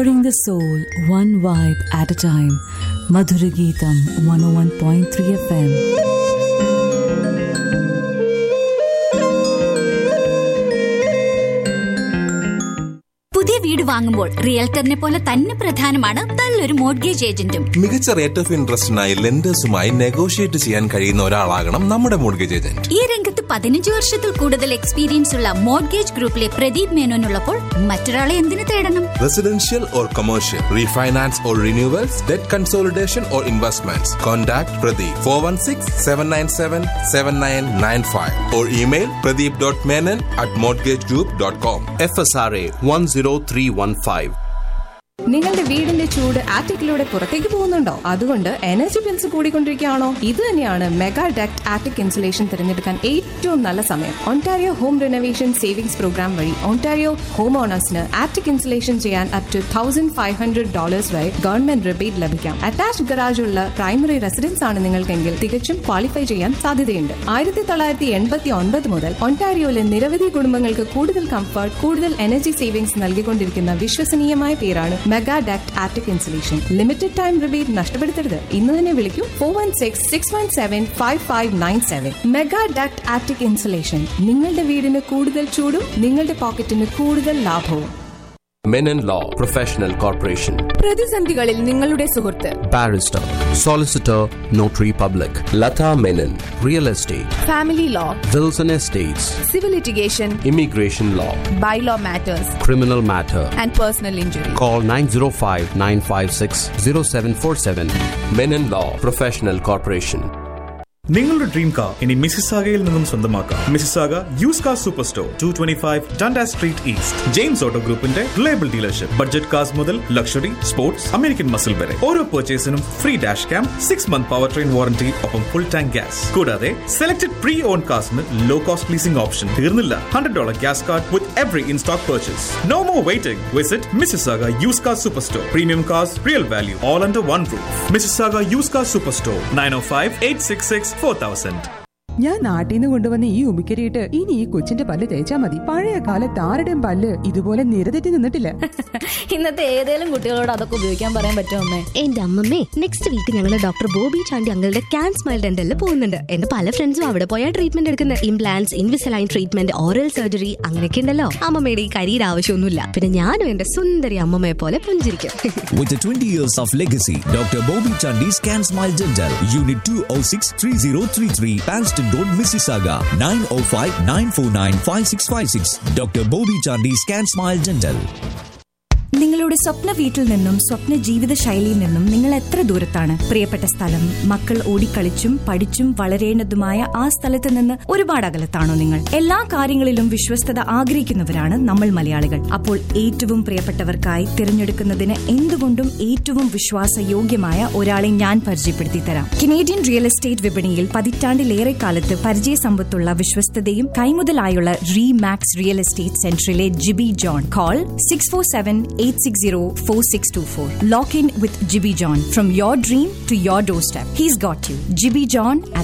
Bring the soul one vibe at a time. Madhura Geetam 101.3 FM. പുതിയ വീട് വാങ്ങുമ്പോൾ റിയൽറ്ററിനെ പോലെ തന്നെ പ്രധാനമാണ് നല്ലൊരു മോഡ്ഗേജ് ഏജന്റും മികച്ച റേറ്റ് ഓഫ് ഇൻട്രസ്റ്റിനായി ലെൻഡേഴ്സുമായി നെഗോഷിയേറ്റ് ചെയ്യാൻ കഴിയുന്ന ഒരാളാകണം നമ്മുടെ മോർഗേജ് ഏജന്റ് ഈ രംഗത്ത് പതിനഞ്ച് വർഷത്തിൽ കൂടുതൽ എക്സ്പീരിയൻസ് ഉള്ള മോഡ്ഗേജ് ഗ്രൂപ്പിലെ പ്രദീപ് മേനോനുള്ളപ്പോൾ മറ്റൊരാളെ എന്തിനു തേടണം residential or commercial refinance or renewals debt consolidation or investments contact Pradeep four one six seven nine seven seven nine nine five or email Pradeep dot Menon at mortgage group dot com FSRA 10315. നിങ്ങളുടെ വീടിന്റെ ചൂട് ആറ്റിക്കിലൂടെ പുറത്തേക്ക് പോകുന്നുണ്ടോ അതുകൊണ്ട് എനർജി ബിൽസ് കൂടിക്കൊണ്ടിരിക്കുകയാണോ ഇത് തന്നെയാണ് mega duct attic insulation തിരഞ്ഞെടുക്കാൻ ഏറ്റവും നല്ല സമയം Ontario home renovation savings program വഴി ഒണ്ടാരിയോ ഹോം ഓണേഴ്സിന് ആറ്റിക് ഇൻസുലേഷൻ ചെയ്യാൻ up to thousand five hundred dollars വരെ ഗവൺമെന്റ് റിബേറ്റ് ലഭിക്കാം അറ്റാച്ച്ഡ് ഗറാജ് ഉള്ള പ്രൈമറി റെസിഡൻസ് ആണ് നിങ്ങൾക്കെങ്കിൽ തികച്ചും ക്വാളിഫൈ ചെയ്യാൻ സാധ്യതയുണ്ട് ആയിരത്തി തൊള്ളായിരത്തി എൺപത്തി ഒൻപത് മുതൽ ഒണ്ടാരിയോയിലെ നിരവധി കുടുംബങ്ങൾക്ക് കൂടുതൽ കംഫർട്ട് കൂടുതൽ എനർജി സേവിംഗ്സ് നൽകിക്കൊണ്ടിരിക്കുന്ന വിശ്വസനീയമായ പേരാണ് mega duct attic insulation limited time rebate നഷ്ടപ്പെടുത്തരുത് ഇന്ന് തന്നെ വിളിക്കൂ four one six six one seven five five nine seven mega duct attic insulation നിങ്ങളുടെ വീടിന് കൂടുതൽ ചൂടും നിങ്ങളുടെ പോക്കറ്റിന് കൂടുതൽ ലാഭവും Menon Law Professional Corporation. പ്രതിസന്ധികളിൽ നിങ്ങളുടെ സുഹൃത്ത് Barrister. Solicitor. Notary Public. Lata Menon. Real Estate. Family law Wilson Estates. Civil litigation Immigration Law. Bylaw matters Criminal Matter. And personal injury Call 905 956 0747. Menon Law Professional Corporation. നിങ്ങളുടെ dream car ഇനി മിസിസാഗയിൽ നിന്നും സ്വന്തമാക്കാം Mississauga used car super store two twenty five Dundas street east James auto ഗ്രൂപ്പിന്റെ reliable dealership budget cars മുതൽ luxury sports American muscle വരെ ഓരോ പർച്ചേസിനും free dash cam six month power train warranty ഒപ്പം ഫുൾ ടാങ്ക് ഗ്യാസ് കൂടാതെ selected pre owned കാർസിന് low cost leasing option തീർന്നില്ല hundred dollar gas card with every in stock purchase no more waiting visit Mississauga used car super store premium cars real value all under one roof Mississauga used car super store nine oh five eight six six four thousand ഞാൻ നാട്ടിൽ നിന്ന് കൊണ്ടുവന്ന ഈ ഉമിക്കരിയിട്ട് ഇനി ഈ കൊച്ചിന്റെ പല്ല് തേച്ചാ മതി പഴയ കാലത്ത് ആരുടെയും പല്ല് ഇതുപോലെ നിരതെറ്റി നിന്നിട്ടില്ല ഇന്നത്തെ ഏതെങ്കിലും കുട്ടികളോട് അതൊക്കെ ഉപയോഗിക്കാൻ പറയാൻ പറ്റുമോ അമ്മേ എന്റെ അമ്മമ്മേ നെക്സ്റ്റ് വീക്ക് ഞങ്ങൾ ഡോക്ടർ ബോബി ചാണ്ടി അങ്ങളുടെ ക്യാൻ സ്മൈൽ ഡെന്റലിൽ പോകുന്നുണ്ട് എന്റെ പല ഫ്രണ്ട്സും അവിടെ പോയാൽ ട്രീറ്റ്മെന്റ് എടുക്കുന്നത് implants Invisalign treatment oral surgery അങ്ങനെയൊക്കെ ഉണ്ടല്ലോ അമ്മമ്മയുടെ ഈ കരിയുടെ ആവശ്യമൊന്നുമില്ല പിന്നെ ഞാനും എന്റെ സുന്ദരി അമ്മമ്മയെ പോലെ പുഞ്ചിരിക്കും With a 20 years of legacy, Dr. Bobby Chandi's Can Smile Dental, Unit 206 3033, Panston Road, Mississauga, 905 949 5656. Dr. Bobby Chandi's Can Smile Dental. നിങ്ങളുടെ സ്വപ്ന വീട്ടിൽ നിന്നും സ്വപ്ന ജീവിത ശൈലിയിൽ നിന്നും നിങ്ങൾ എത്ര ദൂരത്താണ് പ്രിയപ്പെട്ട സ്ഥലം മക്കൾ ഓടിക്കളിച്ചും പഠിച്ചും വളരേണ്ടതുമായ ആ സ്ഥലത്ത് നിന്ന് ഒരുപാട് അകലത്താണോ നിങ്ങൾ എല്ലാ കാര്യങ്ങളിലും വിശ്വസ്തത ആഗ്രഹിക്കുന്നവരാണ് നമ്മൾ മലയാളികൾ അപ്പോൾ ഏറ്റവും പ്രിയപ്പെട്ടവർക്കായി തിരഞ്ഞെടുക്കുന്നതിന് എന്തുകൊണ്ടും ഏറ്റവും വിശ്വാസയോഗ്യമായ ഒരാളെ ഞാൻ പരിചയപ്പെടുത്തി തരാം കനേഡിയൻ റിയൽ എസ്റ്റേറ്റ് വിപണിയിൽ പതിറ്റാണ്ടിലേറെ കാലത്ത് പരിചയസമ്പത്തുള്ള വിശ്വസ്തതയും കൈമുതലായുള്ള റീമാക്സ് റിയൽ എസ്റ്റേറ്റ് സെന്ററിലെ Jibby John call six four seven 860-4624. Lock in with Jibby John. From your dream to your doorstep. He's got you. Jibby John at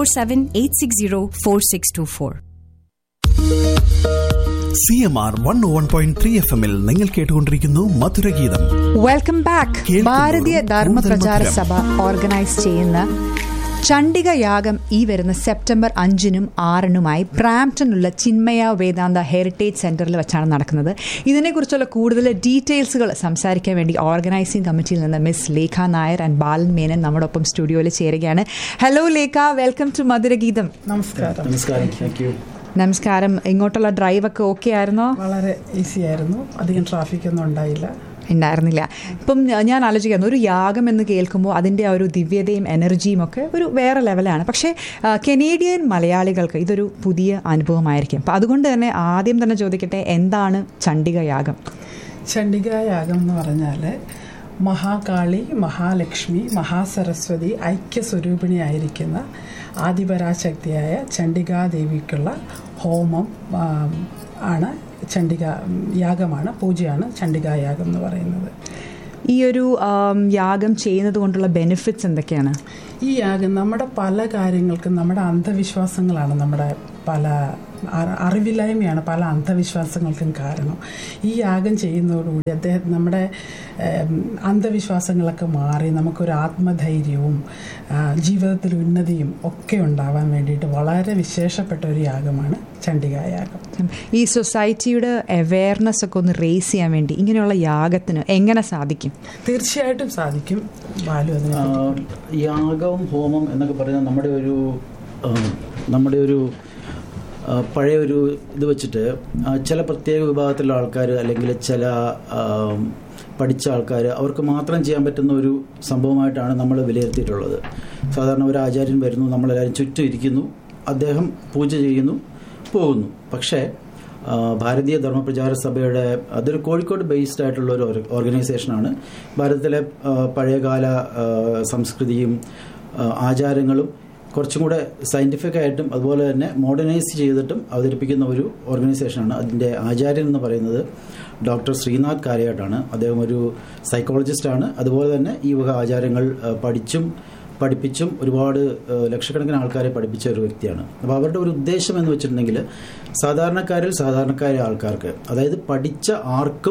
647-860-4624. C M R one one point three F എമ്മിൽ നിങ്ങൾ കേട്ടുകൊണ്ടിരിക്കുന്നു മധുരഗീതം welcome back കേൾക്കുമ്പോൾ ഭാരതീയ ധർമ്മ കൂടുതൽ പ്രചാര മധുരം. സഭ organise ചെയ്യുന്ന ചണ്ഡിക യാഗം ഈ വരുന്ന സെപ്റ്റംബർ അഞ്ചിനും ആറിനുമായി പ്രാംപ്ടണിലുള്ള ചിന്മയ വേദാന്ത ഹെറിറ്റേജ് സെന്ററിൽ വെച്ചാണ് നടക്കുന്നത് ഇതിനെക്കുറിച്ചുള്ള കൂടുതൽ ഡീറ്റെയിൽസുകൾ സംസാരിക്കാൻ വേണ്ടി ഓർഗനൈസിംഗ് കമ്മിറ്റിയിൽ നിന്ന് മിസ് ലേഖ നായർ ആൻഡ് ബാലൻ മേനൻ നമ്മോടൊപ്പം സ്റ്റുഡിയോയിൽ ചേരുകയാണ് hello Lekha welcome to Madhurageetham നമസ്കാരം നമസ്കാരം താങ്ക് യു നമസ്കാരം ഇങ്ങോട്ടുള്ള ഡ്രൈവൊക്കെ ഓക്കെ ആയിരുന്നോ വളരെ ഈസി ആയിരുന്നു അധികം ട്രാഫിക് ഒന്നും ഉണ്ടായില്ല ഉണ്ടായിരുന്നില്ല ഇപ്പം ഞാ- ഞാൻ ആലോചിക്കുന്നു ഒരു യാഗം എന്ന് കേൾക്കുമ്പോൾ അതിൻ്റെ ആ ഒരു ദിവ്യതയും എനർജിയും ഒക്കെ ഒരു വേറെ ലെവലാണ് പക്ഷേ ആ, കനേഡിയൻ മലയാളികൾക്ക് ഇതൊരു പുതിയ അനുഭവമായിരിക്കും അപ്പം അതുകൊണ്ട് തന്നെ ആദ്യം തന്നെ ചോദിക്കട്ടെ എന്താണ് ചണ്ഡിക യാഗം ചണ്ഡിക യാഗം എന്ന് പറഞ്ഞാൽ മഹാകാളി മഹാലക്ഷ്മി മഹാസരസ്വതി ഐക്യസ്വരൂപിണിയായിരിക്കുന്ന ആദിപരാശക്തിയായ ചണ്ഡികാദേവിക്കുള്ള ഹോമം ആം, ആണ് ചണ്ഡിക യാഗമാണ് പൂജയാണ് ചണ്ഡികാ യാഗം എന്ന് പറയുന്നത് ഈ ഒരു ആം, യാഗം ചെയ്യുന്നത് കൊണ്ടുള്ള ബെനിഫിറ്റ്സ് എന്തൊക്കെയാണ് ഈ യാഗം നമ്മുടെ പല കാര്യങ്ങൾക്കും നമ്മുടെ അന്ധവിശ്വാസങ്ങളാണ് നമ്മുടെ പല അ- അറിവില്ലായ്മയാണ് പല അന്ധവിശ്വാസങ്ങൾക്കും കാരണം ഈ യാഗം ചെയ്യുന്നതോടുകൂടി അദ്ദേഹം നമ്മുടെ ഏം, അന്ധവിശ്വാസങ്ങളൊക്കെ മാറി നമുക്കൊരു ആത്മധൈര്യവും ആ, ജീവിതത്തിൽ ഉന്നതിയും ഒക്കെ ഉണ്ടാവാൻ വേണ്ടിയിട്ട് വളരെ വിശേഷപ്പെട്ട ഒരു യാഗമാണ് ചണ്ഡികാ യാഗം ഈ സൊസൈറ്റിയുടെ അവയർനെസ് ഒക്കെ ഒന്ന് റേസ് ചെയ്യാൻ വേണ്ടി ഇങ്ങനെയുള്ള യാഗത്തിന് എങ്ങനെ സാധിക്കും തീർച്ചയായിട്ടും സാധിക്കും ബാലു അതിനെ ആ, യാഗവും ഹോമം എന്നൊക്കെ പറയുന്നത് നമ്മുടെ ഒരു ആ, നമ്മുടെ ഒരു ആ, പഴയ ഒരു ഇത് വെച്ചിട്ട് ആ, ചില പ്രത്യേക വിഭാഗത്തിലുള്ള ആൾക്കാർ അല്ലെങ്കിൽ ചില ആ, പഠിച്ച ആൾക്കാർ അവർക്ക് മാത്രം ചെയ്യാൻ പറ്റുന്ന ഒരു സംഭവമായിട്ടാണ് നമ്മൾ വിലയിരുത്തിയിട്ടുള്ളത് സാധാരണ ഒരു ആചാര്യൻ വരുന്നു നമ്മളെല്ലാവരും ചുറ്റും ഇരിക്കുന്നു അദ്ദേഹം പൂജ ചെയ്യുന്നു പോകുന്നു പക്ഷേ ആ, ഭാരതീയ ധർമ്മപ്രചാര സഭയുടെ അതൊരു കോഴിക്കോട് ബേസ്ഡ് ആയിട്ടുള്ള ഒരു ഓർ- ഓർഗനൈസേഷനാണ് ഭാരതത്തിലെ ആ, പഴയകാല ആ, സംസ്കൃതിയും ആ, ആചാരങ്ങളും കുറച്ചും കൂടെ സയൻറ്റിഫിക് ആയിട്ടും അതുപോലെ തന്നെ മോഡേണൈസ് ചെയ്തിട്ടും അവതരിപ്പിക്കുന്ന ഒരു ഓർഗനൈസേഷനാണ് അതിൻ്റെ ആചാര്യൻ എന്ന് പറയുന്നത് ഡോക്ടർ ശ്രീനാഥ് കാര്യാട്ടാണ് അദ്ദേഹം ഒരു സൈക്കോളജിസ്റ്റാണ് അതുപോലെ തന്നെ ഈ വക ആചാരങ്ങൾ ആ, പഠിച്ചും പഠിപ്പിച്ചും ഒരുപാട് ഏഹ്, ലക്ഷക്കണക്കിന് ആൾക്കാരെ പഠിപ്പിച്ച ഒരു വ്യക്തിയാണ് അപ്പോൾ അവരുടെ ഒരു ഉദ്ദേശം എന്ന് വെച്ചിട്ടുണ്ടെങ്കിൽ സാധാരണക്കാരിൽ സാധാരണക്കാരായ ആൾക്കാർക്ക് അതായത് പഠിച്ച ആർക്കും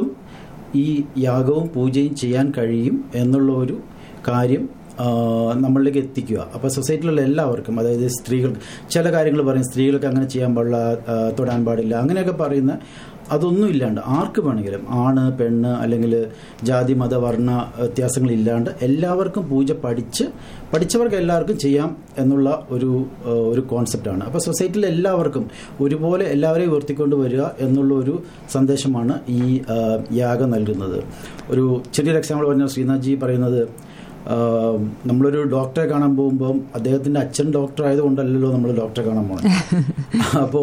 ഈ യാഗവും പൂജയും ചെയ്യാൻ കഴിയും എന്നുള്ള ഒരു കാര്യം ആ, നമ്മളിലേക്ക് എത്തിക്കുക അപ്പോൾ സൊസൈറ്റിയിലുള്ള എല്ലാവർക്കും അതായത് സ്ത്രീകൾ ചില കാര്യങ്ങൾ പറയും സ്ത്രീകൾക്ക് അങ്ങനെ ചെയ്യാൻ പാടില്ല ആ, തൊടാൻ പാടില്ല അങ്ങനെയൊക്കെ പറയുന്ന അതൊന്നും ഇല്ലാണ്ട് ആർക്ക് വേണമെങ്കിലും ആണ് പെണ്ണ് അല്ലെങ്കിൽ ജാതി മത വർണ്ണ വ്യത്യാസങ്ങളില്ലാണ്ട് എല്ലാവർക്കും പൂജ പഠിച്ച് പഠിച്ചവർക്ക് എല്ലാവർക്കും ചെയ്യാം എന്നുള്ള ഒരു ആ, ഒരു കോൺസെപ്റ്റാണ് അപ്പോൾ സൊസൈറ്റിയിൽ എല്ലാവർക്കും ഒരുപോലെ എല്ലാവരെയും ഉയർത്തിക്കൊണ്ട് വരിക എന്നുള്ള ഒരു സന്ദേശമാണ് ഈ ആ, യാഗം നൽകുന്നത് ഒരു ചെറിയൊരു എക്സാമ്പിൾ പറഞ്ഞാൽ ശ്രീനാഥ്ജി പറയുന്നത് ആഹ് നമ്മളൊരു ഡോക്ടറെ കാണാൻ പോകുമ്പോൾ അദ്ദേഹത്തിന്റെ അച്ഛൻ ഡോക്ടർ ആയതുകൊണ്ടല്ലല്ലോ നമ്മൾ ഡോക്ടറെ കാണാൻ പോകുന്നത് അപ്പോൾ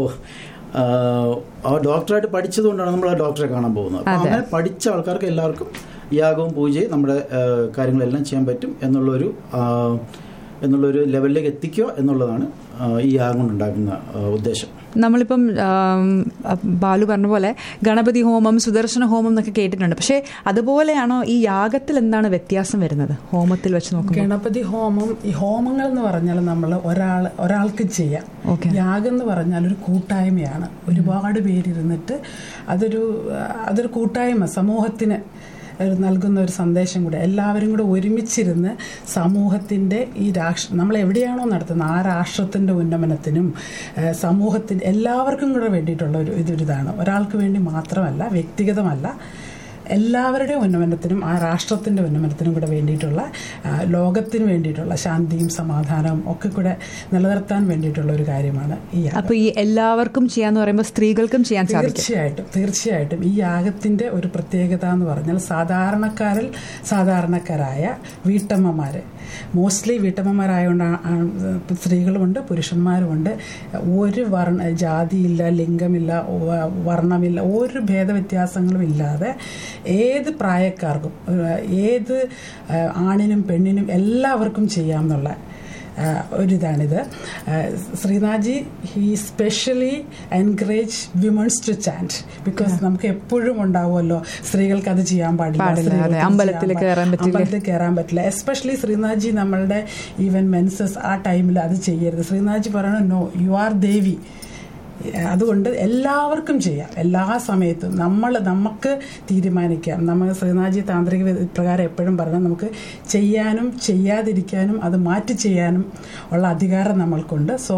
ആ ഡോക്ടറായിട്ട് പഠിച്ചതുകൊണ്ടാണ് നമ്മൾ ആ ഡോക്ടറെ കാണാൻ പോകുന്നത് അപ്പോൾ അതെ. അങ്ങനെ പഠിച്ച ആൾക്കാർക്ക് എല്ലാവർക്കും യാഗവും പൂജയും നമ്മുടെ ആഹ് കാര്യങ്ങളെല്ലാം ചെയ്യാൻ പറ്റും എന്നുള്ളൊരു ആഹ് എന്നുള്ളൊരു ലെവലിലേക്ക് എത്തിക്കുക എന്നുള്ളതാണ് ആഹ് ഈ യാഗം കൊണ്ടുണ്ടാക്കുന്ന ആഹ് ഉദ്ദേശം നമ്മളിപ്പം ആം, ബാലു പറഞ്ഞ പോലെ ഗണപതി ഹോമം സുദർശന ഹോമം എന്നൊക്കെ കേട്ടിട്ടുണ്ട് പക്ഷേ അതുപോലെയാണോ ഈ യാഗത്തിൽ എന്താണ് വ്യത്യാസം വരുന്നത് ഹോമത്തിൽ വെച്ച് നോക്കുമ്പോൾ ഗണപതി ഹോമം ഈ ഹോമങ്ങൾ എന്ന് പറഞ്ഞാൽ നമ്മൾ ഒരാൾ ഒരാൾക്ക് ചെയ്യാം യാഗം എന്ന് പറഞ്ഞാൽ ഒരു കൂട്ടായ്മയാണ് ഒരുപാട് പേരിരുന്നിട്ട് അതൊരു അതൊരു കൂട്ടായ്മ സമൂഹത്തിന് ഒരു നൽകുന്ന ഒരു സന്ദേശം കൂടെ എല്ലാവരും കൂടെ ഒരുമിച്ചിരുന്ന് സമൂഹത്തിൻ്റെ ഈ രാഷ്ട്ര നമ്മൾ എവിടെയാണോ നടത്തുന്നത് ആ രാഷ്ട്രത്തിൻ്റെ ഉന്നമനത്തിനും ഏഹ് സമൂഹത്തിന് എല്ലാവർക്കും കൂടെ വേണ്ടിയിട്ടുള്ള ഒരു ഇതൊരിതാണ് ഒരാൾക്ക് വേണ്ടി മാത്രമല്ല വ്യക്തിഗതമല്ല എല്ലാവരുടെയും ഉന്നമനത്തിനും ആ രാഷ്ട്രത്തിൻ്റെ ഉന്നമനത്തിനും കൂടെ വേണ്ടിയിട്ടുള്ള ആ, ലോകത്തിന് വേണ്ടിയിട്ടുള്ള ശാന്തിയും സമാധാനവും ഒക്കെ കൂടെ നിലനിർത്താൻ വേണ്ടിയിട്ടുള്ള ഒരു കാര്യമാണ് ഈ യാഗം. അപ്പൊ ഈ എല്ലാവർക്കും ചെയ്യാന്ന് പറയുമ്പോൾ സ്ത്രീകൾക്കും ചെയ്യാൻ സാധിക്കും തീർച്ചയായിട്ടും തീർച്ചയായിട്ടും ഈ യാഗത്തിന്റെ ഒരു പ്രത്യേകത എന്ന് പറഞ്ഞാൽ സാധാരണക്കാരിൽ സാധാരണക്കാരായ വീട്ടമ്മമാര് മോസ്റ്റ്ലി വീട്ടമ്മമാരായതുകൊണ്ട് ആ- ആ സ്ത്രീകളുമുണ്ട് പുരുഷന്മാരുമുണ്ട് ഒരു വർണ്ണ ജാതിയില്ല ലിംഗമില്ല വ- വർണ്ണമില്ല ഒരു ഭേദവ്യത്യാസങ്ങളും ഇല്ലാതെ ഏത് പ്രായക്കാർക്കും ഏഹ് ഏത് ഏഹ് ആണിനും പെണ്ണിനും എല്ലാവർക്കും ചെയ്യാമെന്നുള്ള ആഹ് ഒരിതാണിത് ആഹ് Srinathji he specially encourage women's to chant because നമുക്ക് എപ്പോഴും ഉണ്ടാവുമല്ലോ സ്ത്രീകൾക്ക് അത് ചെയ്യാൻ പാടില്ല പാടില്ല, അതെ. സ്ത്രീകൾക്ക് അമ്പലത്തിൽ ചെയ്യാൻ പാ- കയറാൻ പറ്റില്ല. അമ്പലത്തിൽ കയറാൻ പറ്റില്ല എസ്പെഷ്യലി ശ്രീനാഥ്ജി നമ്മളുടെ ഈവൻ മെൻസസ് ആ ടൈമിൽ അത് ചെയ്യരുത് ശ്രീനാഥ്ജി പറയണ നോ യു ആർ ദേവി അതുകൊണ്ട് എല്ലാവർക്കും ചെയ്യാം എല്ലാ സമയത്തും നമ്മൾ നമുക്ക് തീരുമാനിക്കാം നമ്മൾ ശ്രീനാഥ്ജി താന്ത്രിക വി- പ്രകാരം എപ്പോഴും പറഞ്ഞാൽ നമുക്ക് ചെയ്യാനും ചെയ്യാതിരിക്കാനും അത് മാറ്റി ചെയ്യാനും ഉള്ള അധികാരം നമ്മൾക്കുണ്ട് so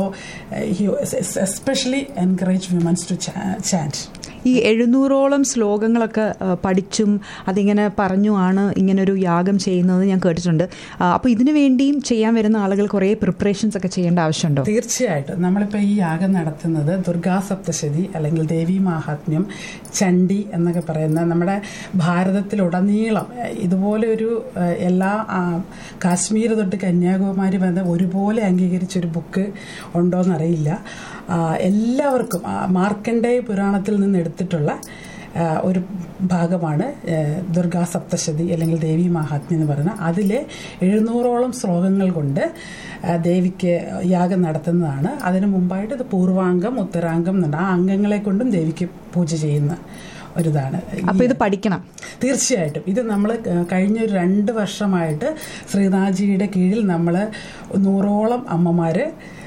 especially encourage women's to chant ഈ എഴുന്നൂറോളം ശ്ലോകങ്ങളൊക്കെ ആ, പഠിച്ചും അതിങ്ങനെ പറഞ്ഞുമാണ് ഇങ്ങനൊരു യാഗം ചെയ്യുന്നത് ഞാൻ കേട്ടിട്ടുണ്ട് ആ, അപ്പോൾ ഇതിനു വേണ്ടിയും ചെയ്യാൻ വരുന്ന ആളുകൾ കുറേ പ്രിപ്പറേഷൻസ് ഒക്കെ ചെയ്യേണ്ട ആവശ്യമുണ്ടോ തീർച്ചയായിട്ടും നമ്മളിപ്പോൾ ഈ യാഗം നടത്തുന്നത് ദുർഗാ സപ്തശതി അല്ലെങ്കിൽ ദേവി മാഹാത്മ്യം ചണ്ഡി എന്നൊക്കെ പറയുന്ന നമ്മുടെ ഭാരതത്തിലുടനീളം ഏഹ്, ഇതുപോലെ ഒരു ഏഹ്, എല്ലാ ആ, കാശ്മീർ തൊട്ട് കന്യാകുമാരി വന്ന് ഒരുപോലെ അംഗീകരിച്ചൊരു ബുക്ക് ഉണ്ടോയെന്നറിയില്ല ആ, എല്ലാവർക്കും ആ, മാർക്കണ്ഡേയ പുരാണത്തിൽ നിന്ന് എടുത്തിട്ടുള്ള ആ, ഒരു ഭാഗമാണ് ഏഹ്, ദുർഗാ സപ്തശതി അല്ലെങ്കിൽ ദേവി മാഹാത്മ്യം എന്ന് പറയുന്നത് അതിലെ എഴുന്നൂറോളം ശ്ലോകങ്ങൾ കൊണ്ട് ആ, ദേവിക്ക് യാഗം നടത്തുന്നതാണ് അതിനു മുമ്പായിട്ട് ഇത് പൂർവാംഗം ഉത്തരാംഗം എന്നുണ്ട് ആ അംഗങ്ങളെ കൊണ്ടും ദേവിക്ക് പൂജ ചെയ്യുന്ന ഒരിതാണ് അപ്പൊ ഇത് പഠിക്കണം തീർച്ചയായിട്ടും ഇത് നമ്മൾ കഴിഞ്ഞ ഒരു രണ്ട് വർഷമായിട്ട് ശ്രീനാഥ്ജിയുടെ കീഴിൽ നമ്മൾ നൂറോളം അമ്മമാര്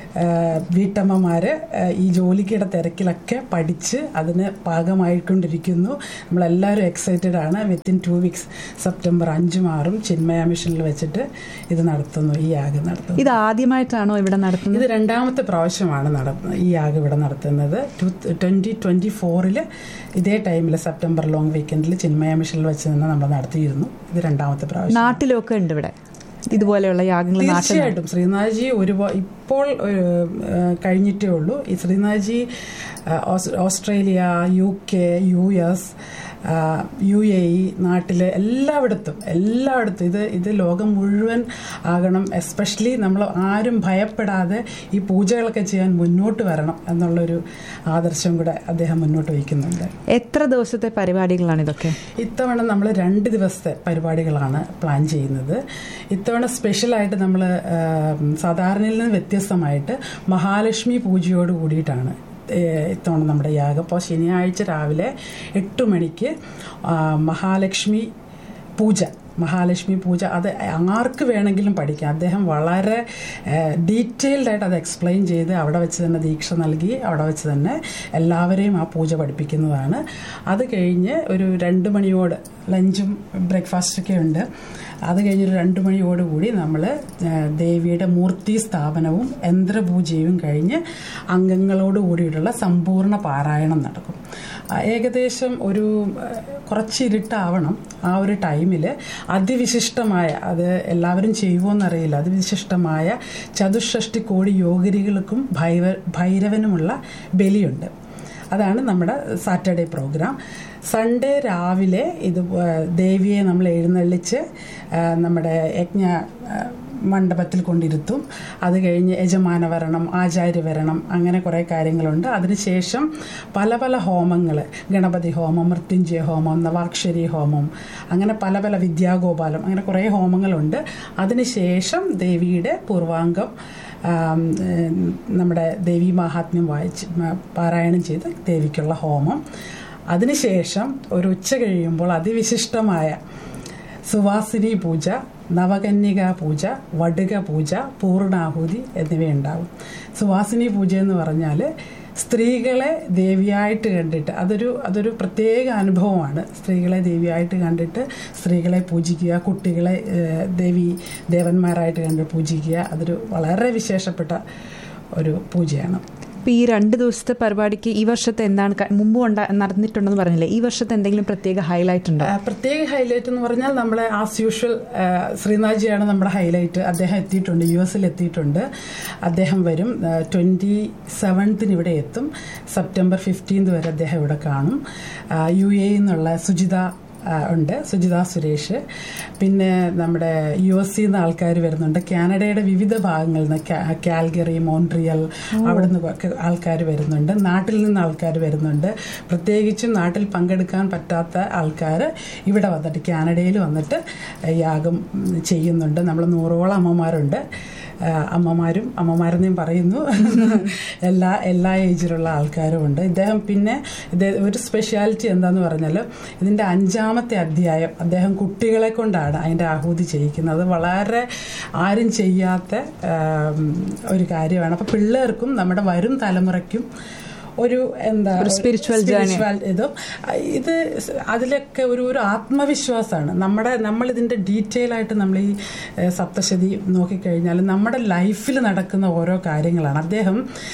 വീട്ടമ്മമാര് ആ, ഈ ജോലിക്കിടെ തിരക്കിലൊക്കെ പഠിച്ച് അതിന് പാകമായിക്കൊണ്ടിരിക്കുന്നു നമ്മളെല്ലാവരും എക്സൈറ്റഡ് ആണ് വിത്തിൻ ടു വീക്സ് സെപ്റ്റംബർ അഞ്ചും ആറും ചിന്മയ മിഷനിൽ വെച്ചിട്ട് ഇത് നടത്തുന്നു ഈ യാഗം നടത്തുന്നു ഇത് ആദ്യമായിട്ടാണോ ഇവിടെ നടത്തുന്നത് ഇത് രണ്ടാമത്തെ പ്രാവശ്യമാണ് നടത്തുന്നത് ഈ യാഗം ഇവിടെ നടത്തുന്നത് ട്വന്റി ട്വന്റി ഫോറില് ഇതേ ടൈമിൽ സെപ്റ്റംബർ ലോങ് വീക്കെൻഡിൽ ചിന്മയ മിഷനിൽ വെച്ച് തന്നെ നമ്മൾ നടത്തിയിരുന്നു ഇത് രണ്ടാമത്തെ പ്രാവശ്യം നാട്ടിലൊക്കെ ഉണ്ട് ഇവിടെ ഇതുപോലെയുള്ള യാഗങ്ങൾ നാട്ടിൽ തീർച്ചയായിട്ടും ശ്രീനാഥ്ജി ഒരുപാട് ഇപ്പോൾ ഒരു, ആ, കഴിഞ്ഞിട്ടേ ഉള്ളൂ ഈ ശ്രീനാഥ്ജി ആ, Aus- Australia U K U S ആ, യു എ ഇ നാട്ടിൽ എല്ലായിടത്തും എല്ലായിടത്തും ഇത് ഇത് ലോകം മുഴുവൻ ആകണം എസ്പെഷ്യലി നമ്മൾ ആരും ഭയപ്പെടാതെ ഈ പൂജകളൊക്കെ ചെയ്യാൻ മുന്നോട്ട് വരണം എന്നുള്ളൊരു ആദർശം കൂടെ അദ്ദേഹം മുന്നോട്ട് വയ്ക്കുന്നുണ്ട് എത്ര ദിവസത്തെ പരിപാടികളാണ് ഇതൊക്കെ ഇത്തവണ നമ്മൾ രണ്ട് ദിവസത്തെ പരിപാടികളാണ് പ്ലാൻ ചെയ്യുന്നത് ഇത്തവണ സ്പെഷ്യലായിട്ട് നമ്മൾ സാധാരണയിൽ നിന്ന് വ്യത്യസ്തമായിട്ട് മഹാലക്ഷ്മി പൂജയോട് കൂടിയിട്ടാണ് ഏഹ്, ഇത്തവണ നമ്മുടെ യാഗം അപ്പോൾ ശനിയാഴ്ച രാവിലെ എട്ട് മണിക്ക് ആ, മഹാലക്ഷ്മി പൂജ മഹാലക്ഷ്മി പൂജ അത് ആർക്ക് വേണമെങ്കിലും പഠിക്കാം അദ്ദേഹം വളരെ ഡീറ്റെയിൽഡ് ആയിട്ട് അത് എക്സ്പ്ലെയിൻ ചെയ്ത് അവിടെ വെച്ച് തന്നെ ദീക്ഷ നൽകി അവിടെ വെച്ച് തന്നെ എല്ലാവരെയും ആ പൂജ പഠിപ്പിക്കുന്നതാണ് അത് കഴിഞ്ഞ് ഒരു രണ്ട് മണിയോട് ലഞ്ചും ബ്രേക്ക്ഫാസ്റ്റൊക്കെ ഉണ്ട് അത് കഴിഞ്ഞൊരു രണ്ട് മണിയോടുകൂടി നമ്മൾ ദേവിയുടെ മൂർത്തി സ്ഥാപനവും യന്ത്രപൂജയും കഴിഞ്ഞ് അംഗങ്ങളോട് കൂടിയിട്ടുള്ള സമ്പൂർണ്ണ പാരായണം നടക്കും ആ, ഏകദേശം ഒരു ആ, കുറച്ച് ഇരുട്ടാവണം ആ ഒരു ടൈമിൽ അതിവിശിഷ്ടമായ അത് എല്ലാവരും ചെയ്യുമോയെന്നറിയില്ല അതിവിശിഷ്ടമായ ചതുഷ്ഷഷ്ടി കോടി യോഗിരികൾക്കും ഭൈവ ഭൈരവനുമുള്ള ബലിയുണ്ട് അതാണ് നമ്മുടെ സാറ്റർഡേ പ്രോഗ്രാം സൺഡേ രാവിലെ ഇത് ഏഹ്, ദേവിയെ നമ്മൾ എഴുന്നള്ളിച്ച് ഏഹ്, നമ്മുടെ യജ്ഞ ഏഹ്, മണ്ഡപത്തിൽ കൊണ്ടിരുത്തും അത് കഴിഞ്ഞ് യജമാന വരണം ആചാര്യ വരണം അങ്ങനെ കുറേ കാര്യങ്ങളുണ്ട് അതിനുശേഷം പല പല ഹോമങ്ങൾ ഗണപതി ഹോമം മൃത്യുഞ്ജയ ഹോമം നവാക്ഷരി ഹോമം അങ്ങനെ പല പല വിദ്യാഗോപാലം അങ്ങനെ കുറേ ഹോമങ്ങളുണ്ട് അതിനുശേഷം ദേവിയുടെ പൂർവാംഗം ആം, ഏഹ്, നമ്മുടെ ദേവി മഹാത്മ്യം വായിച്ച് മ- പാരായണം ചെയ്ത് ദേവിക്കുള്ള ഹോമം അതിനുശേഷം ഒരു ഉച്ച കഴിയുമ്പോൾ അതിവിശിഷ്ടമായ സുവാസിനി പൂജ നവകന്യക പൂജ വടുക പൂജ പൂർണ്ണാഹുതി എന്നിവയുണ്ടാവും സുവാസിനി പൂജ എന്ന് പറഞ്ഞാൽ സ്ത്രീകളെ ദേവിയായിട്ട് കണ്ടിട്ട് അതൊരു അതൊരു പ്രത്യേക അനുഭവമാണ് സ്ത്രീകളെ ദേവിയായിട്ട് കണ്ടിട്ട് സ്ത്രീകളെ പൂജിക്കുക കുട്ടികളെ ഏഹ്, ദേവി ദേവന്മാരായിട്ട് കണ്ട് പൂജിക്കുക അതൊരു വളരെ വിശേഷപ്പെട്ട ഒരു പൂജയാണ് ഇപ്പൊ ഈ രണ്ട് ദിവസത്തെ പരിപാടിക്ക് ഈ വർഷത്തെ എന്താണ് ക- മുമ്പ് ഉണ്ടാ- നടന്നിട്ടുണ്ടെന്ന് പറഞ്ഞില്ലേ ഈ വർഷത്തെ എന്തെങ്കിലും പ്രത്യേക ഹൈലൈറ്റ് ഉണ്ടോ ആ, പ്രത്യേക ഹൈലൈറ്റ് എന്ന് പറഞ്ഞാൽ നമ്മളെ ആസ് യൂഷ്വൽ ശ്രീനാഥ്ജിയാണ് നമ്മുടെ ഹൈലൈറ്റ് അദ്ദേഹം എത്തിയിട്ടുണ്ട് യു എസിൽ എത്തിയിട്ടുണ്ട് അദ്ദേഹം വരും ട്വൻറ്റി സെവൻത്തിന് ഇവിടെ എത്തും സെപ്റ്റംബർ ഫിഫ്റ്റീൻത് വരെ അദ്ദേഹം ഇവിടെ കാണും യു എ എന്നുള്ള സുജിത ആ, ഉണ്ട് സുജിത സുരേഷ് പിന്നെ നമ്മുടെ യു എസ് സിന്ന് ആൾക്കാർ വരുന്നുണ്ട് കാനഡയുടെ വിവിധ ഭാഗങ്ങളിൽ നിന്ന് കാ- കാൽഗറി മോൺട്രിയൽ അവിടെ നിന്ന് ആൾക്കാർ വരുന്നുണ്ട് നാട്ടിൽ നിന്ന് ആൾക്കാർ വരുന്നുണ്ട് പ്രത്യേകിച്ചും നാട്ടിൽ പങ്കെടുക്കാൻ പറ്റാത്ത ആൾക്കാർ ഇവിടെ വന്നിട്ട് കാനഡയിൽ വന്നിട്ട് യാഗം ചെയ്യുന്നുണ്ട് നമ്മൾ നൂറോളം അമ്മമാരുണ്ട് ആ, അമ്മമാരും അമ്മമാരെന്നും പറയുന്നു എല്ലാ എല്ലാ ഏജിലുള്ള ആൾക്കാരും ഉണ്ട് ഇദ്ദേഹം പിന്നെ ഇത് ഒരു സ്പെഷ്യാലിറ്റി എന്താന്ന് പറഞ്ഞാൽ ഇതിൻ്റെ അഞ്ചാമത്തെ അധ്യായം അദ്ദേഹം കുട്ടികളെ കൊണ്ടാണ് അതിൻ്റെ ആഹൂതി ചെയ്യിക്കുന്നത് അത് വളരെ ആരും ചെയ്യാത്ത ആം, ഒരു കാര്യമാണ് അപ്പോൾ പിള്ളേർക്കും നമ്മുടെ വരും തലമുറയ്ക്കും ഒരു എന്താ ഒരു spiritual journey. spiritual ഇതും ഇത് അതിലൊക്കെ ഒരു ഒരു ആത്മവിശ്വാസമാണ് നമ്മുടെ നമ്മൾ ഇതിന്റെ ഡീറ്റെയിൽ ആയിട്ട് നമ്മൾ ഈ ഏഹ്, സപ്തശതി നോക്കിക്കഴിഞ്ഞാൽ നമ്മുടെ ലൈഫിൽ നടക്കുന്ന ഓരോ കാര്യങ്ങളാണ് അദ്ദേഹം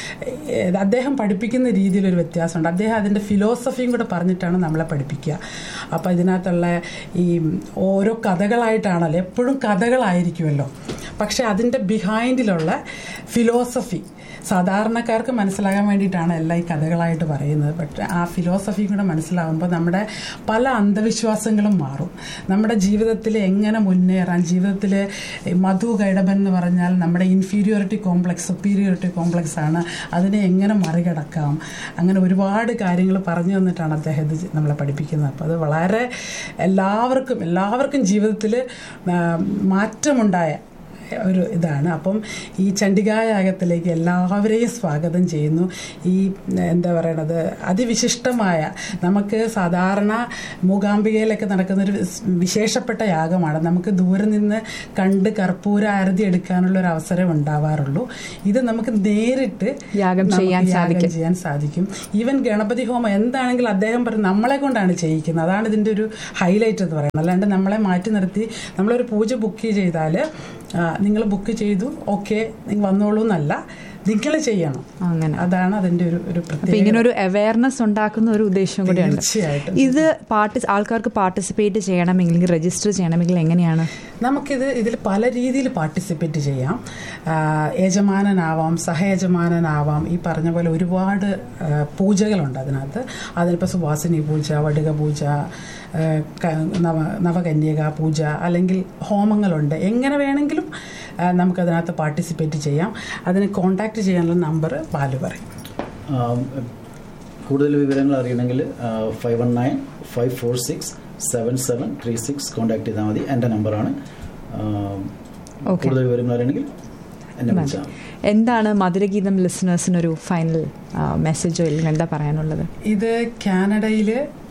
ഏഹ്, അദ്ദേഹം പഠിപ്പിക്കുന്ന രീതിയിൽ ഒരു വ്യത്യാസമുണ്ട് അദ്ദേഹം അതിന്റെ ഫിലോസഫിയും കൂടെ പറഞ്ഞിട്ടാണ് നമ്മളെ പഠിപ്പിക്കുക അപ്പോൾ ഇതിനകത്തുള്ള ഈ ഓരോ കഥകളായിട്ടാണല്ലോ എപ്പോഴും കഥകളായിരിക്കുമല്ലോ പക്ഷെ അതിന്റെ ബിഹൈൻഡിലുള്ള ഫിലോസഫി സാധാരണക്കാർക്ക് മനസ്സിലാകാൻ വേണ്ടിയിട്ടാണ് എല്ലാ ഈ കഥകളായിട്ട് പറയുന്നത് പക്ഷെ ആ ഫിലോസഫി കൂടെ മനസ്സിലാവുമ്പോൾ നമ്മുടെ പല അന്ധവിശ്വാസങ്ങളും മാറും നമ്മുടെ ജീവിതത്തിൽ എങ്ങനെ മുന്നേറാൻ ജീവിതത്തിൽ മധു കൈടബൻ എന്ന് പറഞ്ഞാൽ നമ്മുടെ ഇൻഫീരിയോറിറ്റി കോംപ്ലക്സ് സുപ്പീരിയോറിറ്റി കോംപ്ലക്സ് ആണ് അതിനെ എങ്ങനെ മറികടക്കാം അങ്ങനെ ഒരുപാട് കാര്യങ്ങൾ പറഞ്ഞു തന്നിട്ടാണ് അദ്ദേഹം ഇത് നമ്മളെ പഠിപ്പിക്കുന്നത് അപ്പോൾ അത് വളരെ എല്ലാവർക്കും എല്ലാവർക്കും ജീവിതത്തിൽ മാറ്റമുണ്ടായ ഒരു ഇതാണ് അപ്പം ഈ ചണ്ഡികായാഗത്തിലേക്ക് എല്ലാവരെയും സ്വാഗതം ചെയ്യുന്നു ഈ എന്താ പറയണത് അതിവിശിഷ്ടമായ നമുക്ക് സാധാരണ മൂകാംബികയിലൊക്കെ നടക്കുന്ന ഒരു വിസ്- വിശേഷപ്പെട്ട യാഗമാണ് നമുക്ക് ദൂരെ നിന്ന് കണ്ട് കർപ്പൂര ആരതി എടുക്കാനുള്ള ഒരു അവസരം ഉണ്ടാവാറുള്ളൂ ഇത് നമുക്ക് നേരിട്ട് യാഗം നമുക്ക് ചെയ്യാൻ യാഗം സാധിക്കും. ചെയ്യാൻ സാധിക്കും ഈവൻ ഗണപതി ഹോമം എന്താണെങ്കിലും അദ്ദേഹം പറയും നമ്മളെ കൊണ്ടാണ് ചെയ്യിക്കുന്നത് അതാണ് ഇതിൻ്റെ ഒരു ഹൈലൈറ്റ് എന്ന് പറയുന്നത് അല്ലാണ്ട് നമ്മളെ മാറ്റി നിർത്തി നമ്മളൊരു പൂജ ബുക്ക് ചെയ്താൽ നിങ്ങൾ ബുക്ക് ചെയ്തു ഓക്കെ നിങ്ങൾ വന്നോളൂ എന്നല്ല നിങ്ങൾ ചെയ്യണം അങ്ങനെ അതാണ് അതിൻ്റെ ഒരു ഒരു അപ്പൊ പ്രത്യേക ഇങ്ങനെ ഒരു അവയർനെസ് ഉണ്ടാക്കുന്ന ഒരു ഉദ്ദേശം കൂടിയുണ്ട് തീർച്ചയായിട്ടും. ഇത് പാർട്ടി ആൾക്കാർക്ക് പാർട്ടിസിപ്പേറ്റ് ചെയ്യണമെങ്കിൽ രജിസ്റ്റർ ചെയ്യണമെങ്കിൽ എങ്ങനെയാണ് നമുക്കിത് ഇതിൽ പല രീതിയിൽ പാർട്ടിസിപ്പേറ്റ് ചെയ്യാം ആ, യജമാനനാവാം സഹയജമാനനാവാം ഈ പറഞ്ഞ പോലെ ഒരുപാട് ആ, പൂജകളുണ്ട് അതിനകത്ത് അതിനിപ്പോൾ സുവാസിനി പൂജ വടുക പൂജ ആ, ക- നവ നവകന്യക പൂജ അല്ലെങ്കിൽ ഹോമങ്ങളുണ്ട് എങ്ങനെ വേണമെങ്കിലും ആ, നമുക്കതിനകത്ത് പാർട്ടിസിപ്പേറ്റ് ചെയ്യാം അതിന് കോൺടാക്ട് ചെയ്യാനുള്ള നമ്പർ ബാലു പറയും ആം, കൂടുതൽ വിവരങ്ങൾ അറിയണമെങ്കിൽ five one nine five four six seven seven three six contact ചെയ്താൽ മതി എൻ്റെ നമ്പറാണ് ആം, Okay. കൂടുതൽ വിവരങ്ങൾ അറിയണമെങ്കിൽ എന്നെ വിളിച്ചാൽ മതി എന്താണ് മധുരഗീതം ലിസണേഴ്സിനൊരു ഫൈനൽ മെസ്സേജോ ഇല്ലെങ്കിൽ എന്താ പറയാനുള്ളത് ഇത് കാനഡയിൽ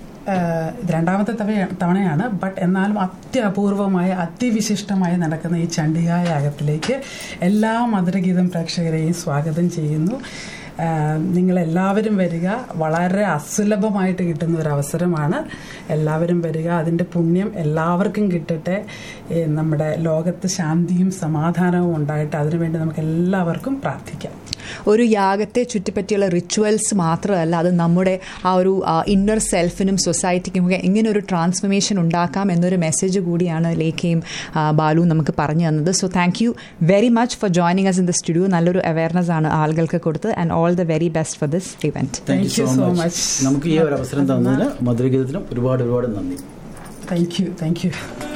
ഇത് രണ്ടാമത്തെ തവണ- തവണയാണ് ബട്ട് എന്നാലും അത്യപൂർവമായ അതിവിശിഷ്ടമായി നടക്കുന്ന ഈ ചണ്ഡികാ യാഗത്തിലേക്ക് എല്ലാ മധുരഗീതം പ്രേക്ഷകരെയും സ്വാഗതം ചെയ്യുന്നു ആ, നിങ്ങളെല്ലാവരും വരിക വളരെ അസുലഭമായിട്ട് കിട്ടുന്ന ഒരു അവസരമാണ് എല്ലാവരും വരിക അതിൻ്റെ പുണ്യം എല്ലാവർക്കും കിട്ടട്ടെ ഏ, നമ്മുടെ ലോകത്ത് ശാന്തിയും സമാധാനവും ഉണ്ടായിട്ട് അതിനുവേണ്ടി നമുക്ക് എല്ലാവർക്കും പ്രാർത്ഥിക്കാം ഒരു യാഗത്തെ ചുറ്റിപ്പറ്റിയുള്ള റിച്വൽസ് മാത്രമല്ല അത് നമ്മുടെ ആ ഒരു ഇന്നർ സെൽഫിനും സൊസൈറ്റിക്കും ഒക്കെ എങ്ങനെ ഒരു ട്രാൻസ്ഫർമേഷൻ ഉണ്ടാക്കാം എന്നൊരു മെസ്സേജ് കൂടിയാണ് ലേഖയും ആ, ബാലുവും നമുക്ക് പറഞ്ഞു തന്നത് so thank you very much for joining us in the studio നല്ലൊരു അവയർനെസ് ആണ് ആളുകൾക്ക് കൊടുത്തത് and all the very best for this event thank you so much നമുക്ക് ഈ ഒരു അവസരം തന്നതിന് മധുരഗീതത്തിനും ഒരുപാട് ഒരുപാട് നന്ദി താങ്ക് യു താങ്ക് യു